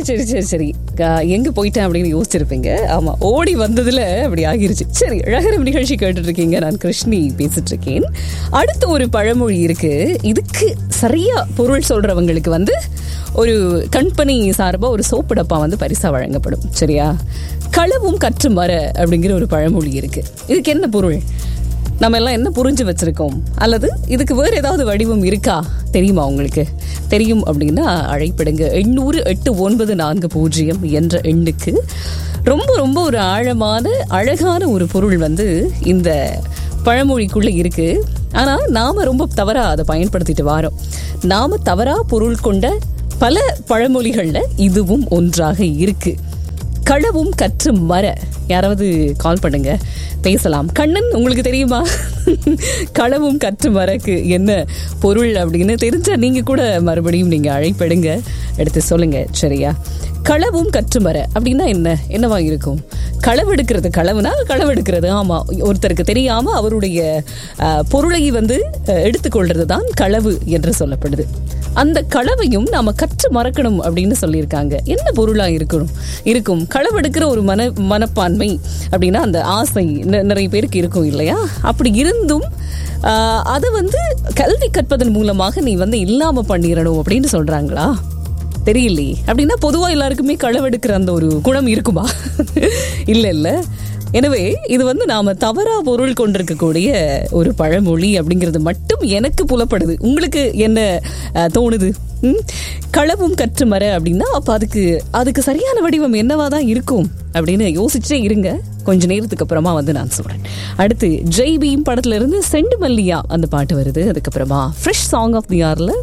சரி சரி சரி க- எங்க போயிட்டேன் அப்படின்னு யோசிச்சிருப்பீங்க ஆமா ஓடி வந்ததுல அப்படி ஆகிருச்சு சரி அழகரம் நிகழ்ச்சி கேட்டுட்டு இருக்கீங்க நான் கிருஷ்ணி பேசிட்டு இருக்கேன் அடுத்த ஒரு பழமொழி இருக்கு இதுக்கு சரியா பொருள் சொல்றவங்களுக்கு வந்து ஒரு கம்பெனி சார்பா ஒரு சோப்பு டப்பா வந்து பரிசா வழங்கப்படும் சரியா களவும் கற்று மர அப்படிங்கிற ஒரு பழமொழி இருக்கு இதுக்கு என்ன பொருள் நம்ம எல்லாம் என்ன புரிஞ்சு வச்சிருக்கோம் அல்லது இதுக்கு வேற ஏதாவது வடிவம் இருக்கா தெரியுமா உங்களுக்கு தெரியும் அப்படின்னா அழைப்பிடுங்க எண்ணூறு எட்டு ஒன்பது நான்கு பூஜ்ஜியம் என்ற எண்ணுக்கு ரொம்ப ரொம்ப ஒரு ஆழமான அழகான ஒரு பொருள் வந்து இந்த பழமொழிக்குள்ள இருக்கு ஆனா நாம ரொம்ப தவறா அதை பயன்படுத்திட்டு வாரோம் நாம தவறா பொருள் கொண்ட பல பழமொழிகள்ல இதுவும் ஒன்றாக இருக்கு களவும் கற்று மர யாராவது கால் பண்ணுங்க பேசலாம் கண்ணன் உங்களுக்கு தெரியுமா களவும் கற்று மரக்கு என்ன பொருள் அப்படின்னு தெரிஞ்சா நீங்க கூட மறுபடியும் நீங்க அழைப்படுங்க எடுத்து சொல்லுங்க சரியா களவும் கற்று மர அப்படின்னா என்ன என்னவா இருக்கும் களவெடுக்கிறது களவுனா களவெடுக்கிறது ஆமா ஒருத்தருக்கு தெரியாம அவருடைய அஹ், பொருளை வந்து அஹ், எடுத்துக்கொள்றது தான் களவு என்று சொல்லப்படுது அந்த களவையும் நாம கற்று மறக்கணும் அப்படின்னு சொல்லியிருக்காங்க என்ன பொருளா இருக்கணும் இருக்கும் களவெடுக்கிற ஒரு மன மனப்பான்மை அப்படின்னா அந்த ஆசை நி- நிறைய பேருக்கு இருக்கும் இல்லையா அப்படி இருந்தும் ஆஹ், அதை வந்து கல்வி கற்பதன் மூலமாக நீ வந்து இல்லாம பண்ணிடணும் அப்படின்னு சொல்றாங்களா தெரியலையே அப்படின்னா பொதுவா எல்லாருக்குமே களவெடுக்கிற அந்த ஒரு குணம் இருக்குமா இல்ல இல்ல எனவே இது வந்து நாம தவறா பொருள் கொண்டிருக்கக்கூடிய ஒரு பழமொழி அப்படிங்கிறது மட்டும் எனக்கு புலப்படுது உங்களுக்கு என்ன அஹ், தோணுது ம்? களவும் கற்று மர அப்படின்னா அப்ப அதுக்கு அதுக்கு சரியான வடிவம் என்னவா தான் இருக்கும் அப்படின்னு யோசிச்சே இருங்க கொஞ்ச நேரத்துக்கு அப்புறமா வந்து நான் சொல்றேன் அடுத்து ஜெய் பீம் படத்துல இருந்து செண்டு மல்லியா அந்த பாட்டு வருது அதுக்கப்புறமா ஃப்ரெஷ் சாங் ஆஃப் தி ஆர்ல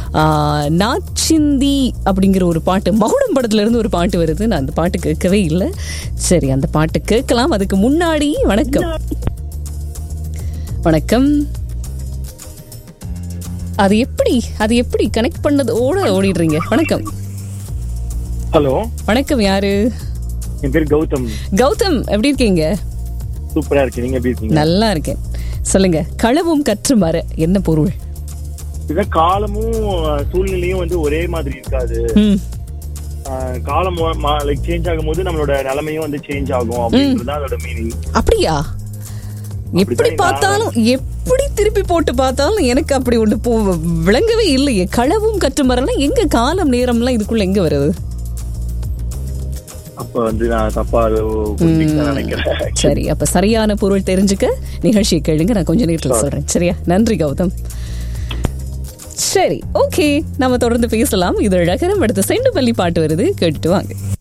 நாச்சிந்தி அப்படிங்கிற ஒரு பாட்டு மகுடம் படத்துல இருந்து ஒரு பாட்டு வருது நான் அந்த பாட்டு கேட்கவே இல்லை சரி அந்த பாட்டு கேட்கலாம் அதுக்கு முன்னாடி வணக்கம் வணக்கம் அது எப்படி அது எப்படி கனெக்ட் பண்ணது ஓட ஓடிடுறீங்க வணக்கம் ஹலோ வணக்கம் யாரு என் பேர் கௌதம் கௌதம் எப்படி இருக்கீங்க சூப்பரா இருக்கு நீங்க எப்படி இருக்கீங்க நல்லா இருக்கேன் சொல்லுங்க களவும் கற்று மர என்ன பொருள் இதான் காலமும் அஹ், சூழ்நிலையும் வந்து ஒரே மாதிரி இருக்காது ம் அஹ், காலம் லைக் சேஞ்ச் ஆகும்போது நம்மளோட நிலைமையும் வந்து சேஞ்ச் ஆகும் அப்படின்றது தான் அதோட மீனிங் அப்படியா எப்படி அப்படிதான் பார்த்தாலும் எப்படி திருப்பி போட்டு பார்த்தாலும் எனக்கு அப்படி ஒன்று போ விளங்கவே இல்லையே களவும் கற்று மரம்லாம் எங்க காலம் நேரம்லாம் இதுக்குள்ள எங்க வருது அப்ப வந்து நான் தப்பா அதை புரிஞ்சுக்கிட்டேன்னு நினைக்கிறேன் சரி அப்ப சரியான பொருள் தெரிஞ்சுக்க நிகழ்ச்சியை கேளுங்க நான் கொஞ்ச நேரத்துல சொல்றேன் சரியா நன்றி கௌதம் சரி ஓகே நம்ம தொடர்ந்து பேசலாம் இது அழகரம் அடுத்த செண்டு பள்ளி பாட்டு வருது கேட்டுட்டு வாங்க